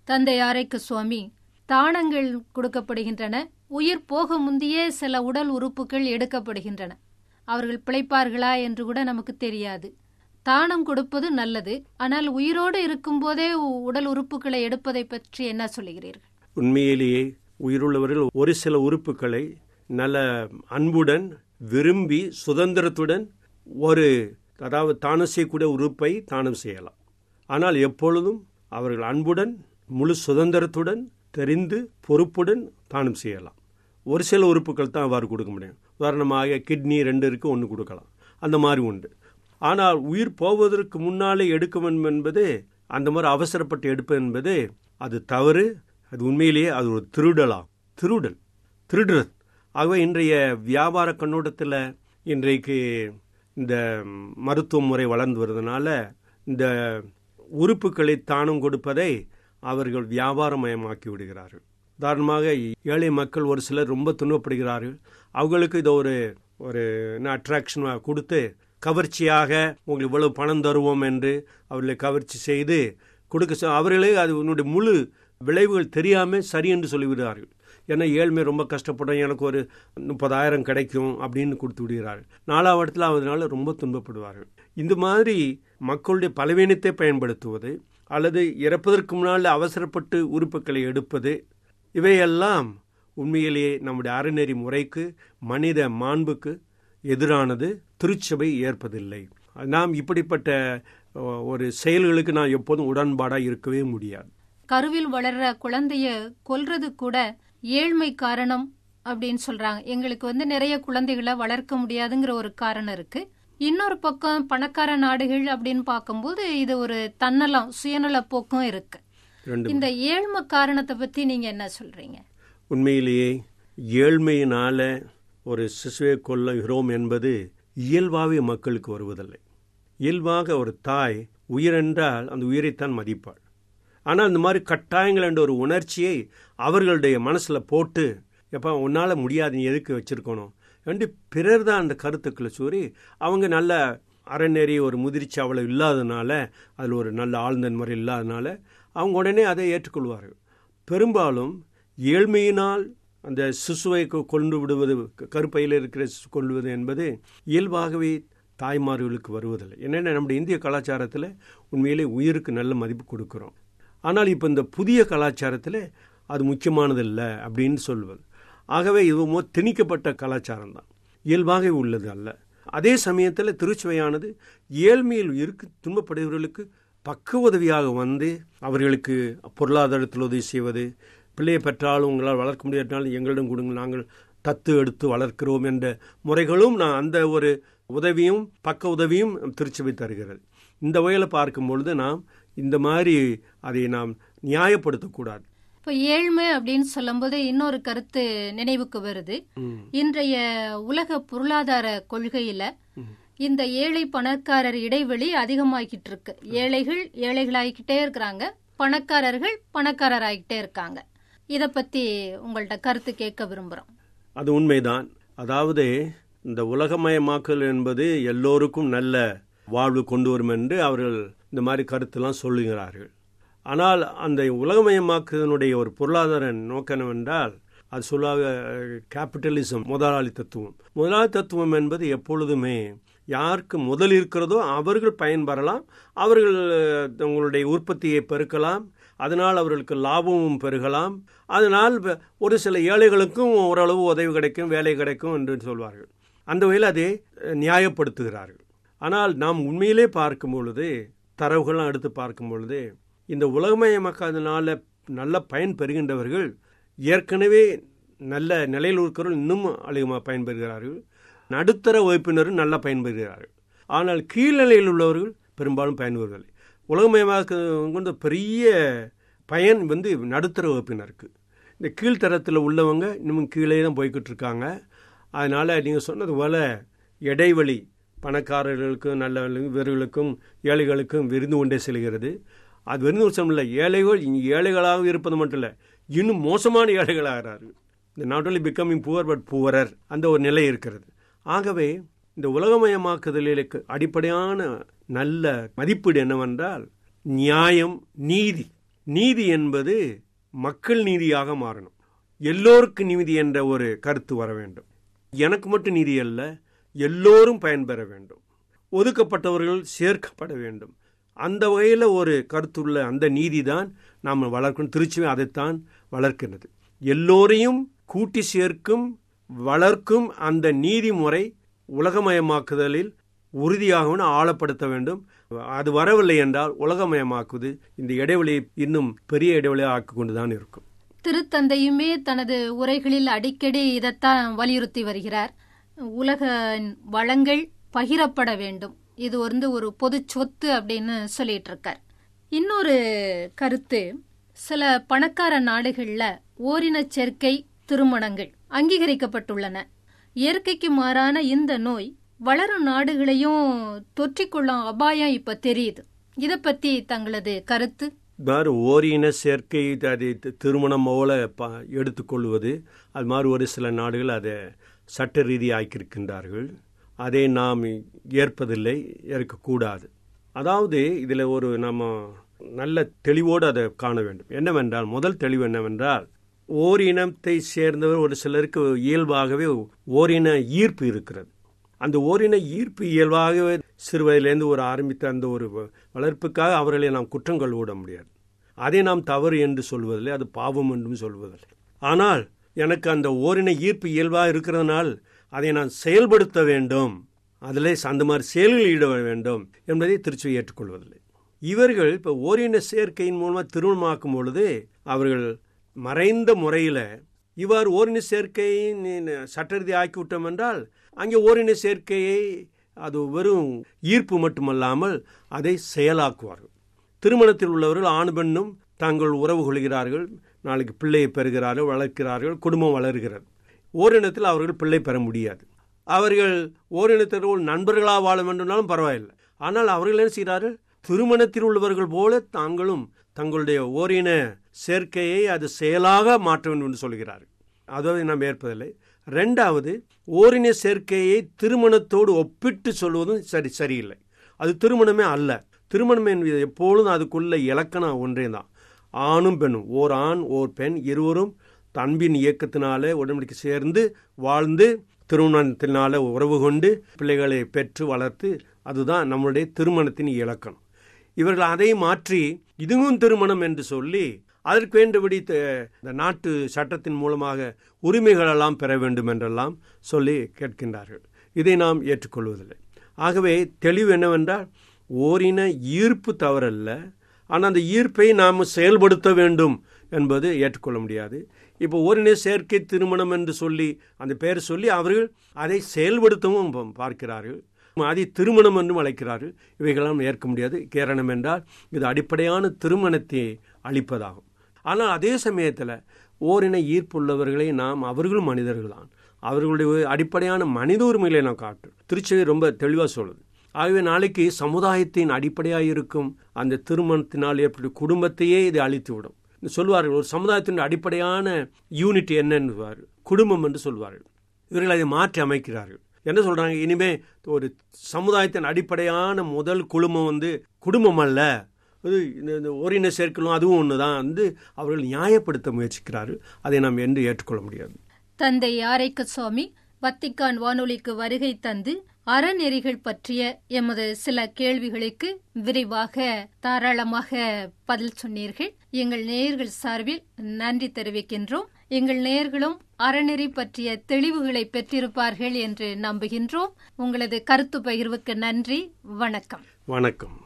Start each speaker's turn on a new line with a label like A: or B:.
A: தந்தை ஆரைக்கு சுவாமி தானங்கள் கொடுக்கப்படுகின்றன உயிர் போக முந்தியே சில உடல் உறுப்புகள் எடுக்கப்படுகின்றன அவர்கள் பிழைப்பார்களா என்று கூட நமக்கு தெரியாது தானம் கொடுப்பது நல்லது ஆனால் உயிரோடு இருக்கும்போதே உ- உடல் உறுப்புகளை எடுப்பதை பற்றி என்ன சொல்லுகிறீர்கள்
B: உண்மையிலேயே உயிருள்ளவர்கள் ஒரு சில உறுப்புகளை நல்ல அன்புடன் விரும்பி சுதந்திரத்துடன் ஒரு அதாவது தானம் செய்யக்கூடிய உறுப்பை தானம் செய்யலாம் ஆனால் எப்பொழுதும் அவர்கள் அன்புடன் முழு சுதந்திரத்துடன் தெரிந்து பொறுப்புடன் தானம் செய்யலாம் ஒரு சில உறுப்புகள் தான் அவ்வாறு கொடுக்க முடியும் உதாரணமாக கிட்னி ரெண்டு இருக்கு ஒன்று கொடுக்கலாம் அந்த மாதிரி உண்டு ஆனால் உயிர் போவதற்கு முன்னாலே எடுக்க வேண்டும் என்பது அந்த மாதிரி அவசரப்பட்டு எடுப்பது என்பது அது தவறு அது உண்மையிலேயே அது ஒரு திருடலாம் திருடல் திருடுறது ஆகவே இன்றைய வியாபார கண்ணோட்டத்தில் இன்றைக்கு இந்த மருத்துவ முறை வளர்ந்து வருவதனால இந்த உறுப்புகளை தானம் கொடுப்பதை அவர்கள் வியாபாரமயமாக்கி விடுகிறார்கள் உதாரணமாக ஏழை மக்கள் ஒரு சிலர் ரொம்ப துன்பப்படுகிறார்கள் அவங்களுக்கு இதை ஒரு ஒரு அட்ராக்ஷனாக கொடுத்து கவர்ச்சியாக உங்களுக்கு இவ்வளவு பணம் தருவோம் என்று அவர்களை கவர்ச்சி செய்து கொடுக்க சொ- அவர்களே அது உன்னுடைய முழு விளைவுகள் தெரியாமல் சரி என்று சொல்லிவிடுகிறார்கள் ஏன்னா ஏழ்மை ரொம்ப கஷ்டப்படும் எனக்கு ஒரு முப்பதாயிரம் கிடைக்கும் அப்படின்னு கொடுத்து விடுகிறார்கள் நாலாவது இடத்துல அதனால ரொம்ப துன்பப்படுவார்கள் இந்த மாதிரி மக்களுடைய பலவீனத்தை பயன்படுத்துவது அல்லது இறப்பதற்கு முன்னால் அவசரப்பட்டு உறுப்புகளை எடுப்பது இவையெல்லாம் உண்மையிலேயே நம்முடைய அறநெறி முறைக்கு மனித மாண்புக்கு எதிரானது திருச்சபை ஏற்பதில்லை நாம் இப்படிப்பட்ட அஹ், ஒரு செயல்களுக்கு நான் எப்போதும் உடன்பாடாக இருக்கவே முடியாது
A: கருவில் வளர்ற குழந்தைய கொல்றது கூட ஏழ்மை காரணம் அப்படின்னு சொல்றாங்க எங்களுக்கு வந்து நிறைய குழந்தைகளை வளர்க்க முடியாதுங்கிற ஒரு காரணம் இருக்கு இன்னொரு பக்கம் பணக்கார நாடுகள் அப்படின்னு பார்க்கும்போது இது ஒரு தன்னலம் சுயநல போக்கும் இருக்கு
B: ரெண்டு
A: இந்த ஏழ்மை காரணத்தை பத்தி நீங்க என்ன சொல்றீங்க
B: உண்மையிலேயே ஏழ்மையினால ஒரு சிசுவை கொல்லுகிறோம் என்பது இயல்பாகவே மக்களுக்கு வருவதில்லை இயல்பாக ஒரு தாய் உயிரென்றால் அந்த உயிரைத்தான் மதிப்பாள் ஆனால் இந்த மாதிரி கட்டாயங்கள் என்ற ஒரு உணர்ச்சியை அவர்களுடைய மனசில் போட்டு எப்போ உன்னால் முடியாது நீ எதுக்கு வச்சிருக்கணும் என்று பிறர் தான் அந்த கருத்துக்களை சூறி அவங்க நல்ல அறநெறி ஒரு முதிர்ச்சி அவ்வளோ இல்லாதனால அதில் ஒரு நல்ல ஆழ்ந்த முறை இல்லாதனால அவங்க உடனே அதை ஏற்றுக்கொள்வார்கள் பெரும்பாலும் ஏழ்மையினால் அந்த சிசுவை கொ- கொண்டு விடுவது க- கருப்பையில் இருக்கிற சிசு கொள்வது என்பது இயல்பாகவே தாய்மார்களுக்கு வருவதில்லை என்னென்ன நம்முடைய இந்திய கலாச்சாரத்தில் உண்மையிலே உயிருக்கு நல்ல மதிப்பு கொடுக்குறோம் ஆனால் இப்போ இந்த புதிய கலாச்சாரத்தில் அது முக்கியமானதில்லை அப்படின்னு சொல்வது ஆகவே இது மோ திணிக்கப்பட்ட கலாச்சாரம் தான் இயல்பாகவே உள்ளது அல்ல அதே சமயத்தில் திருச்சுவையானது ஏழ்மையில் இருக்கு துன்பப்படுகிறவர்களுக்கு பக்க உதவியாக வந்து அவர்களுக்கு பொருளாதாரத்தில் உதவி செய்வது பிள்ளையை பெற்றாலும் உங்களால் வளர்க்க முடியாட்டாலும் எங்களிடம் கொடுங்க நாங்கள் தத்து எடுத்து வளர்க்கிறோம் என்ற முறைகளும் நான் அந்த ஒரு உதவியும் பக்க உதவியும் திருச்சபை தருகிறது இந்த வகையில் பார்க்கும் பொழுது நாம் இந்த மாதிரி அதை நாம் நியாயப்படுத்தக்கூடாது
A: இப்ப ஏழ்மை அப்படின்னு சொல்லும்போது இன்னொரு கருத்து நினைவுக்கு வருது இன்றைய உலக பொருளாதார கொள்கையில இந்த ஏழை பணக்காரர் இடைவெளி அதிகமாகிட்டு இருக்கு ஏழைகள் ஏழைகளாகிக்கிட்டே இருக்கிறாங்க பணக்காரர்கள் பணக்காரர் ஆகிட்டே இருக்காங்க இத பத்தி உங்கள்ட்ட கருத்து கேட்க விரும்புறோம்
B: அது உண்மைதான் அதாவது இந்த உலகமயமாக்கல் என்பது எல்லோருக்கும் நல்ல வாழ்வு கொண்டு வரும் என்று அவர்கள் இந்த மாதிரி கருத்தெல்லாம் சொல்லுகிறார்கள் ஆனால் அந்த உலகமயமாக்குதனுடைய ஒரு பொருளாதார நோக்கம் என்னவென்றால் அது சொல்லாத கேபிட்டலிசம் முதலாளி தத்துவம் முதலாளி தத்துவம் என்பது எப்பொழுதுமே யாருக்கு முதல் இருக்கிறதோ அவர்கள் பயன்பெறலாம் அவர்கள் அஹ், தங்களுடைய உற்பத்தியை பெருக்கலாம் அதனால் அவர்களுக்கு லாபமும் பெருகலாம் அதனால் வ- ஒரு சில ஏழைகளுக்கும் ஓரளவு உதவி கிடைக்கும் வேலை கிடைக்கும் என்று சொல்வார்கள் அந்த வகையில் அதை அஹ், நியாயப்படுத்துகிறார்கள் ஆனால் நாம் உண்மையிலே பார்க்கும் பொழுது தரவுகள்லாம் எடுத்து பார்க்கும் பொழுது இந்த உலகமயமாக்காதனால நல்ல பயன் பெறுகின்றவர்கள் ஏற்கனவே நல்ல நிலையில் இருக்கிறவர்கள் இன்னும் அதிகமாக பயன்பெறுகிறார்கள் நடுத்தர வகுப்பினரும் நல்லா பயன்பெறுகிறார்கள் ஆனால் கீழ்நிலையில் உள்ளவர்கள் பெரும்பாலும் பயன்பெறுவதில்லை உலகமயமாக்க கொண்ட பெரிய பயன் வந்து நடுத்தர வகுப்பினருக்கு இந்த கீழ்த்தரத்தில் உள்ளவங்க இன்னும் கீழே தான் போய்கிட்டு இருக்காங்க அதனால் நீங்கள் சொன்னது போல் இடைவெளி பணக்காரர்களுக்கும் நல்ல வெறுகளுக்கும் ஏழைகளுக்கும் விருந்து கொண்டே செல்கிறது அது விருந்து விஷயம் இல்லை ஏழைகள் இங்கே ஏழைகளாக இருப்பது மட்டும் இல்லை இன்னும் மோசமான ஏழைகளாகிறார்கள் இந்த not only becoming poor but poorer அந்த ஒரு நிலை இருக்கிறது ஆகவே இந்த உலகமயமாக்குதலுக்கு அடிப்படையான நல்ல மதிப்பீடு என்னவென்றால் நியாயம் நீதி நீதி என்பது மக்கள் நீதியாக மாறணும் எல்லோருக்கும் நீதி என்ற ஒரு கருத்து வர வேண்டும் எனக்கு மட்டும் நீதி அல்ல எல்லோரும் பயன்பெற வேண்டும் ஒதுக்கப்பட்டவர்கள் சேர்க்கப்பட வேண்டும் அந்த வகையில் ஒரு கருத்துள்ள அந்த நீதி தான் நாம் வளர்க்கணும் திருச்சுவை அதைத்தான் வளர்க்கிறது எல்லோரையும் கூட்டி சேர்க்கும் வளர்க்கும் அந்த நீதிமுறை உலகமயமாக்குதலில் உறுதியாகவும் ஆழப்படுத்த வேண்டும் அது வரவில்லை என்றால் உலகமயமாக்குவது இந்த இடைவெளியை இன்னும் பெரிய இடைவெளியாக ஆக்கி கொண்டுதான் இருக்கும்
A: திருத்தந்தையுமே தனது உரைகளில் அடிக்கடி இதைத்தான் வலியுறுத்தி வருகிறார் உலக வளங்கள் பகிரப்பட வேண்டும் இது வந்து ஒரு பொது சொத்து அப்படின்னு சொல்லிட்டு இருக்கார் இன்னொரு கருத்து சில பணக்கார நாடுகள்ல ஓரின சேர்க்கை திருமணங்கள் அங்கீகரிக்கப்பட்டுள்ளன இயற்கைக்கு மாறான இந்த நோய் வளரும் நாடுகளையும் தொற்றிக்கொள்ளும் அபாயம் இப்ப தெரியுது இத பத்தி தங்களது கருத்து
B: மாதிரி ஓரின சேர்க்கை அதை திருமணம் போல ப எடுத்துக்கொள்வது அது மாதிரி ஒரு சில நாடுகள் அதை சட்ட ரீதியாக்கியிருக்கின்றார்கள் அதை நாம் ஏற்பதில்லை ஏற்கக்கூடாது அதாவது இதில் ஒரு நம்ம நல்ல தெளிவோடு அதை காண வேண்டும் என்னவென்றால் முதல் தெளிவு என்னவென்றால் ஓரினத்தை சேர்ந்தவர் ஒரு சிலருக்கு இயல்பாகவே ஓரின ஈர்ப்பு இருக்கிறது அந்த ஓரின ஈர்ப்பு இயல்பாகவே சிறு வயதிலேருந்து ஒரு ஆரம்பித்த அந்த ஒரு வளர்ப்புக்காக அவர்களை நாம் குற்றங்கள் விட முடியாது அதை நாம் தவறு என்று சொல்வதில்லை அது பாவம் என்றும் சொல்வதில்லை ஆனால் எனக்கு அந்த ஓரின ஈர்ப்பு இயல்பாக இருக்கிறதுனால் அதை நான் செயல்படுத்த வேண்டும் அதில் அந்த மாதிரி செயல்களில் ஈடுபட வேண்டும் என்பதை திருச்சி ஏற்றுக்கொள்வதில்லை இவர்கள் இப்போ ஓரின சேர்க்கையின் மூலமாக திருமணமாக்கும் பொழுது அவர்கள் மறைந்த முறையில் இவ்வாறு ஓரின சேர்க்கையை சட்டரீதி ஆக்கிவிட்டோம் என்றால் அங்கே ஓரின சேர்க்கையை அது வெறும் ஈர்ப்பு மட்டுமல்லாமல் அதை செயலாக்குவார்கள் திருமணத்தில் உள்ளவர்கள் ஆண் பெண்ணும் தாங்கள் உறவு கொள்கிறார்கள் நாளைக்கு பிள்ளையை பெறுகிறார்கள் வளர்க்கிறார்கள் குடும்பம் வளர்கிறது ஓரினத்தில் அவர்கள் பிள்ளை பெற முடியாது அவர்கள் ஓரினத்திற்குள் நண்பர்களாக வாழ வேண்டும்னாலும் பரவாயில்லை ஆனால் அவர்கள் என்ன செய்கிறார்கள் திருமணத்தில் உள்ளவர்கள் போல தாங்களும் தங்களுடைய ஓரின சேர்க்கையை அது செயலாக மாற்ற வேண்டும் என்று சொல்கிறார்கள் அதை நாம் ஏற்பதில்லை ரெண்டாவது ஓரின சேர்க்கையை திருமணத்தோடு ஒப்பிட்டு சொல்வதும் சரி சரியில்லை அது திருமணமே அல்ல திருமணம் என்பது எப்பொழுதும் அதுக்குள்ள இலக்கணம் ஒன்றே தான் ஆணும் பெண்ணும் ஓர் ஆண் ஓர் பெண் இருவரும் அன்பின் இயக்கத்தினால உடம்படிக்கு சேர்ந்து வாழ்ந்து திருமணத்தினால உறவு கொண்டு பிள்ளைகளை பெற்று வளர்த்து அதுதான் நம்மளுடைய திருமணத்தின் இலக்கணம் இவர்கள் அதை மாற்றி இதுவும் திருமணம் என்று சொல்லி அதற்கு வேண்டுபடி இந்த நாட்டு சட்டத்தின் மூலமாக உரிமைகளெல்லாம் பெற வேண்டும் என்றெல்லாம் சொல்லி கேட்கின்றார்கள் இதை நாம் ஏற்றுக்கொள்வதில்லை ஆகவே தெளிவு என்னவென்றால் ஓரின ஈர்ப்பு தவறல்ல ஆனால் அந்த ஈர்ப்பை நாம் செயல்படுத்த வேண்டும் என்பது ஏற்றுக்கொள்ள முடியாது இப்போ ஓரின சேர்க்கை திருமணம் என்று சொல்லி அந்த பெயர் சொல்லி அவர்கள் அதை செயல்படுத்தவும் பார்க்கிறார்கள் அதை திருமணம் என்றும் அழைக்கிறார்கள் இவைகளெல்லாம் ஏற்க முடியாது கேரணம் என்றால் இது அடிப்படையான திருமணத்தை அளிப்பதாகும் ஆனால் அதே சமயத்தில் ஓரின ஈர்ப்புள்ளவர்களை நாம் அவர்களும் மனிதர்கள் தான் அவர்களுடைய அடிப்படையான மனித உரிமைகளை நாம் காட்டும் திருச்செவி ரொம்ப தெளிவாக சொல்லுது ஆகவே நாளைக்கு சமுதாயத்தின் அடிப்படையாக இருக்கும் அந்த திருமணத்தினால் ஏற்பட்ட குடும்பத்தையே இது அழித்து விடும் சொல்வார்கள் ஒரு சமுதாயத்தின் அடிப்படையான யூனிட் என்னன்னு குடும்பம் என்று சொல்வார்கள் இவர்கள் அதை மாற்றி அமைக்கிறார்கள் என்ன சொல்றாங்க இனிமே ஒரு சமுதாயத்தின் அடிப்படையான முதல் குழுமம் வந்து குடும்பம் அல்ல இது இந்த ஓரின சேர்க்கலும் அதுவும் ஒன்று தான் வந்து அவர்கள் நியாயப்படுத்த முயற்சிக்கிறார்கள் அதை நாம் என்று ஏற்றுக்கொள்ள முடியாது
A: தந்தை ஆரைக்க சுவாமி வத்திக்கான் வானொலிக்கு வருகை தந்து அறநெறிகள் பற்றிய எமது சில கேள்விகளுக்கு விரைவாக தாராளமாக பதில் சொன்னீர்கள் எங்கள் நேயர்கள் சார்பில் நன்றி தெரிவிக்கின்றோம் எங்கள் நேயர்களும் அறநெறி பற்றிய தெளிவுகளை பெற்றிருப்பார்கள் என்று நம்புகின்றோம் உங்களது கருத்து பகிர்வுக்கு நன்றி வணக்கம்
B: வணக்கம்